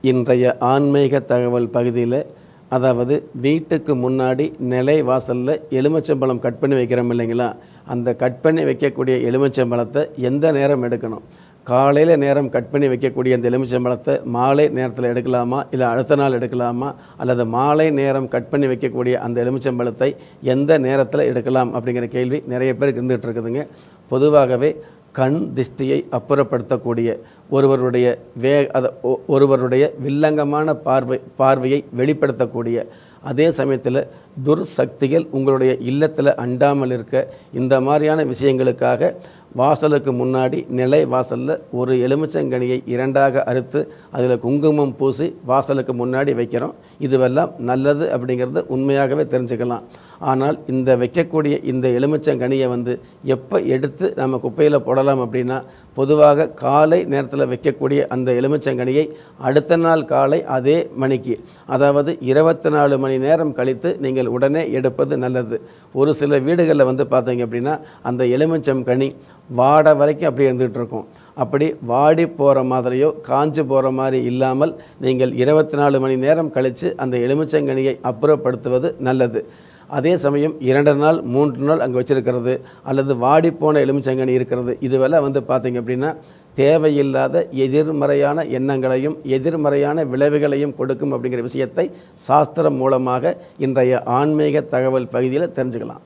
இன்றைய ஆன்மீக தகவல் பகுதியில் அதாவது வீட்டுக்கு முன்னாடி நிலை வாசலில் எலுமிச்சம்பழம் கட் பண்ணி வைக்கிறோம் இல்லைங்களா அந்த கட் பண்ணி வைக்கக்கூடிய எலுமிச்சம்பழத்தை எந்த நேரம் எடுக்கணும் காலையில் நேரம் கட் பண்ணி வைக்கக்கூடிய அந்த எலுமிச்சம்பழத்தை மாலை நேரத்தில் எடுக்கலாமா இல்லை அடுத்த நாள் எடுக்கலாமா அல்லது மாலை நேரம் கட் பண்ணி வைக்கக்கூடிய அந்த எலுமிச்சம்பழத்தை எந்த நேரத்தில் எடுக்கலாம் அப்படிங்கிற கேள்வி நிறைய பேருக்கு இருந்துகிட்டு இருக்குதுங்க பொதுவாகவே கண் திஷ்டியை அப்புறப்படுத்தக்கூடிய ஒருவருடைய வே அத ஒ- ஒருவருடைய வில்லங்கமான பார்வை பார்வையை வெளிப்படுத்தக்கூடிய அதே சமயத்தில் துர்சக்திகள் உங்களுடைய இல்லத்தில் அண்டாமல் இருக்க இந்த மாதிரியான விஷயங்களுக்காக வாசலுக்கு முன்னாடி நிலை வாசலில் ஒரு எலுமிச்சங்கனியை இரண்டாக அறுத்து அதில் குங்குமம் பூசி வாசலுக்கு முன்னாடி வைக்கிறோம் இதுவெல்லாம் நல்லது அப்படிங்கிறது உண்மையாகவே தெரிஞ்சுக்கலாம் ஆனால் இந்த வைக்கக்கூடிய இந்த எலுமிச்சங்கனியை வந்து எப்போ எடுத்து நம்ம குப்பையில் போடலாம் அப்படின்னா பொதுவாக காலை நேரத்தில் வைக்கக்கூடிய அந்த எலுமிச்சங்கனியை அடுத்த நாள் காலை அதே மணிக்கு அதாவது இருபத்தி நாலு மணி நேரம் கழித்து நீங்கள் உடனே எடுப்பது நல்லது ஒரு சில வீடுகளில் வந்து பார்த்தீங்க அப்படின்னா அந்த எலுமிச்சம் கனி வாட வரைக்கும் அப்படி இருந்துகிட்டு இருக்கும் அப்படி வாடி போகிற மாதிரியோ காஞ்சு போகிற மாதிரி இல்லாமல் நீங்கள் இருபத்தி நாலு மணி நேரம் கழித்து அந்த எலுமிச்சங்கனியை அப்புறப்படுத்துவது நல்லது அதே சமயம் இரண்டு நாள் மூன்று நாள் அங்கே வச்சிருக்கிறது அல்லது வாடிப்போன எலுமிச்சங்கனி இருக்கிறது இதுவெல்லாம் வந்து பார்த்தீங்க அப்படின்னா தேவையில்லாத எதிர்மறையான எண்ணங்களையும் எதிர்மறையான விளைவுகளையும் கொடுக்கும் அப்படிங்கிற விஷயத்தை சாஸ்திரம் மூலமாக இன்றைய ஆன்மீக தகவல் பகுதியில் தெரிஞ்சுக்கலாம்